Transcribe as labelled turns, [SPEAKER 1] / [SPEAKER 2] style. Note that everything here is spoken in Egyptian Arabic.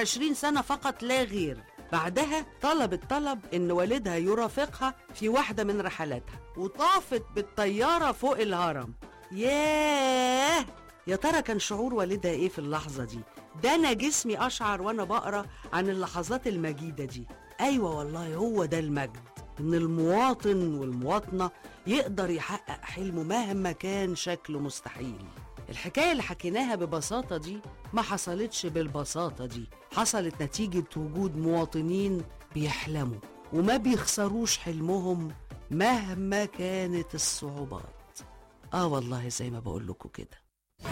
[SPEAKER 1] عشرين سنة فقط لا غير بعدها طلبت طلب إن والدها يرافقها في واحدة من رحلاتها وطافت بالطيارة فوق الهرم ياه يا ترى كان شعور والدها ايه في اللحظة دي ده انا جسمي اشعر وانا بقرا عن اللحظات المجيدة دي ايوه والله هو ده المجد ان المواطن والمواطنة يقدر يحقق حلمه مهما كان شكله مستحيل الحكاية اللي حكيناها ببساطة دي ما حصلتش بالبساطة دي حصلت نتيجة وجود مواطنين بيحلموا وما بيخسروش حلمهم مهما كانت الصعوبات اه والله زي ما بقول لكم كده